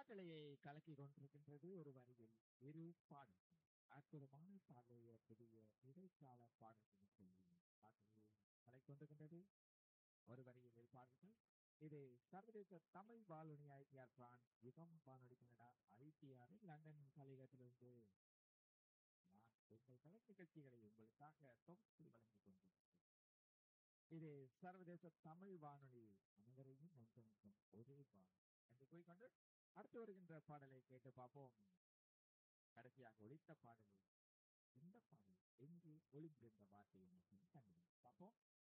காற்றலையை கலக்கி கொண்டிருக்கின்றது ஒரு வரியில் இரு பாடல்கள் அற்புதமான பாடலைய புதிய இடைக்கால பாடல்கள் சொல்லி காற்றலையை கலக்கி கொண்டிருக்கின்றது ஒரு வரியில் இரு பாடல்கள் இது சர்வதேச தமிழ் வானொலி ஐடிஆர் பிரான் யுகம் வானொலி கனடா ஐடிஆர் லண்டன் கலையகத்திலிருந்து நான் உங்கள் கலை நிகழ்ச்சிகளை உங்களுக்காக தொகுத்து வழங்கிக் கொண்டிருக்கிறேன் இது சர்வதேச தமிழ் வானொலி அனைவரையும் ஒன்றிணைக்கும் ஒரே வானொலி என்று கூறிக்கொண்டு அடுத்து வருகின்ற பாடலை கேட்டு பார்ப்போம் கடைசியாக ஒழித்த பாடலில் இந்த பாடல் எங்கே ஒளிந்திருந்த வார்த்தையை மட்டும் கண்டு பார்ப்போம்